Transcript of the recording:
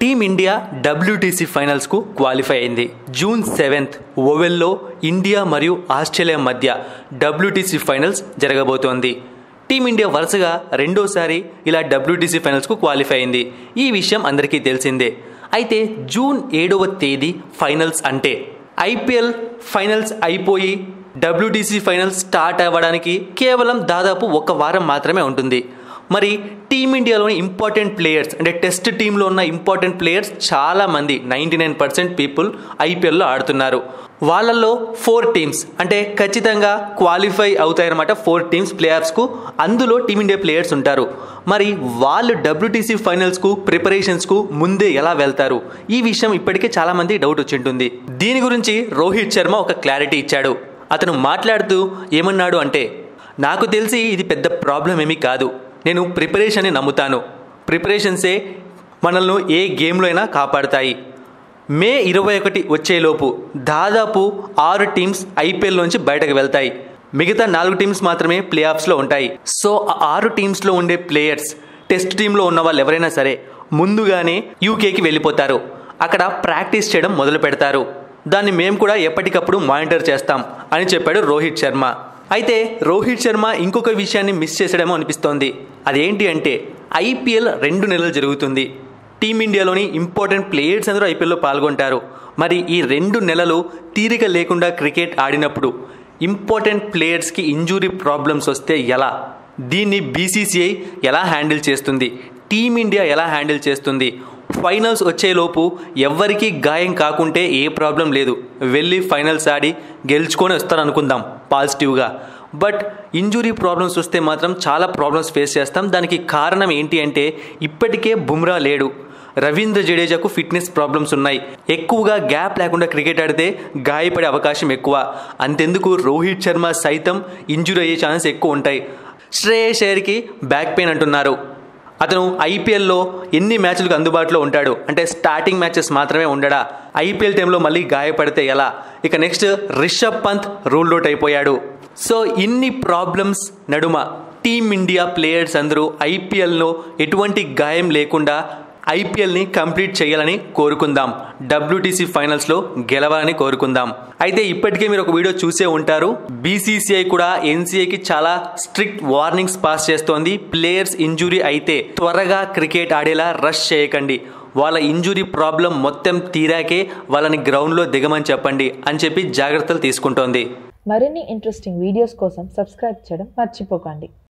team India WTC ఫైనల్స్కు qualify అయింది June seventh ఓవెల్లో ఇండియా మరియు ఆస్ట్రేలియా మధ్య డబ్ల్యూటీసీ ఫైనల్స్ జరగబోతోంది టీమిండియా వరుసగా రెండోసారి ఇలా డబ్ల్యూటీసీ ఫైనల్స్కు క్వాలిఫై అయింది ఈ విషయం అందరికీ తెలిసిందే అయితే జూన్ ఏడవ తేదీ ఫైనల్స్ అంటే ఐపీఎల్ ఫైనల్స్ అయిపోయి డబ్ల్యూటీసీ ఫైనల్స్ స్టార్ట్ అవ్వడానికి కేవలం దాదాపు ఒక వారం మాత్రమే ఉంటుంది మరి టీమిండియాలోని ఇంపార్టెంట్ ప్లేయర్స్ అంటే టెస్ట్ టీంలో ఉన్న ఇంపార్టెంట్ ప్లేయర్స్ చాలా మంది నైంటీ నైన్ పర్సెంట్ పీపుల్ ఐపీఎల్లో ఆడుతున్నారు వాళ్ళల్లో ఫోర్ టీమ్స్ అంటే ఖచ్చితంగా క్వాలిఫై అవుతాయన్నమాట ఫోర్ టీమ్స్ ప్లేయర్స్కు అందులో టీమిండియా ప్లేయర్స్ ఉంటారు మరి వాళ్ళు డబ్ల్యూటీసీ ఫైనల్స్కు ప్రిపరేషన్స్కు ముందే ఎలా వెళ్తారు ఈ విషయం ఇప్పటికే చాలామంది డౌట్ వచ్చింటుంది దీని గురించి రోహిత్ శర్మ ఒక క్లారిటీ ఇచ్చాడు అతను మాట్లాడుతూ ఏమన్నాడు అంటే నాకు తెలిసి ఇది పెద్ద ప్రాబ్లం ఏమీ కాదు నేను ప్రిపరేషన్ని నమ్ముతాను ప్రిపరేషన్సే మనల్ని ఏ గేమ్లో అయినా కాపాడుతాయి మే ఇరవై ఒకటి వచ్చేలోపు దాదాపు ఆరు టీమ్స్ ఐపీఎల్ నుంచి బయటకు వెళ్తాయి మిగతా నాలుగు టీమ్స్ మాత్రమే ప్లే ఆఫ్స్లో ఉంటాయి సో ఆ ఆరు టీమ్స్లో ఉండే ప్లేయర్స్ టెస్ట్ టీంలో ఉన్న వాళ్ళు ఎవరైనా సరే ముందుగానే యూకేకి వెళ్ళిపోతారు అక్కడ ప్రాక్టీస్ చేయడం మొదలు పెడతారు దాన్ని మేము కూడా ఎప్పటికప్పుడు మానిటర్ చేస్తాం అని చెప్పాడు రోహిత్ శర్మ అయితే రోహిత్ శర్మ ఇంకొక విషయాన్ని మిస్ చేసాడేమో అనిపిస్తోంది అదేంటి అంటే ఐపీఎల్ రెండు నెలలు జరుగుతుంది టీమిండియాలోని ఇంపార్టెంట్ ప్లేయర్స్ అందరూ ఐపీఎల్లో పాల్గొంటారు మరి ఈ రెండు నెలలు తీరిక లేకుండా క్రికెట్ ఆడినప్పుడు ఇంపార్టెంట్ ప్లేయర్స్కి ఇంజురీ ప్రాబ్లమ్స్ వస్తే ఎలా దీన్ని బీసీసీఐ ఎలా హ్యాండిల్ చేస్తుంది టీమిండియా ఎలా హ్యాండిల్ చేస్తుంది ఫైనల్స్ వచ్చేలోపు ఎవ్వరికీ గాయం కాకుంటే ఏ ప్రాబ్లం లేదు వెళ్ళి ఫైనల్స్ ఆడి గెలుచుకొని వస్తారనుకుందాం పాజిటివ్గా బట్ ఇంజురీ ప్రాబ్లమ్స్ వస్తే మాత్రం చాలా ప్రాబ్లమ్స్ ఫేస్ చేస్తాం దానికి కారణం ఏంటి అంటే ఇప్పటికే బుమ్రా లేడు రవీంద్ర జడేజాకు ఫిట్నెస్ ప్రాబ్లమ్స్ ఉన్నాయి ఎక్కువగా గ్యాప్ లేకుండా క్రికెట్ ఆడితే గాయపడే అవకాశం ఎక్కువ అంతెందుకు రోహిత్ శర్మ సైతం ఇంజురీ అయ్యే ఛాన్స్ ఎక్కువ ఉంటాయి శ్రేయస్ అయ్యర్కి బ్యాక్ పెయిన్ అంటున్నారు అతను ఐపీఎల్లో ఎన్ని మ్యాచ్లకు అందుబాటులో ఉంటాడు అంటే స్టార్టింగ్ మ్యాచెస్ మాత్రమే ఉండడా ఐపీఎల్ టైంలో మళ్ళీ గాయపడితే ఎలా ఇక next Rishabh Pant rule out అయిపోయాడు సో ఇన్ని ప్రాబ్లమ్స్ నడుమ టీమిండియా ప్లేయర్స్ అందరూ ఐపీఎల్లో ఎటువంటి గాయం లేకుండా ఐపీఎల్ని కంప్లీట్ చేయాలని కోరుకుందాం డబ్ల్యూటీసీ ఫైనల్స్లో గెలవాలని కోరుకుందాం అయితే ఇప్పటికే మీరు ఒక వీడియో చూసే ఉంటారు బీసీసీఐ కూడా ఎన్సీఐకి చాలా స్ట్రిక్ట్ వార్నింగ్స్ పాస్ చేస్తోంది ప్లేయర్స్ ఇంజురీ అయితే త్వరగా క్రికెట్ ఆడేలా రష్ చేయకండి వాళ్ళ ఇంజురీ ప్రాబ్లం మొత్తం తీరాకే వాళ్ళని గ్రౌండ్లో దిగమని చెప్పండి అని చెప్పి జాగ్రత్తలు తీసుకుంటోంది మరిన్ని ఇంట్రెస్టింగ్ వీడియోస్ కోసం సబ్స్క్రైబ్ చేయడం మర్చిపోకండి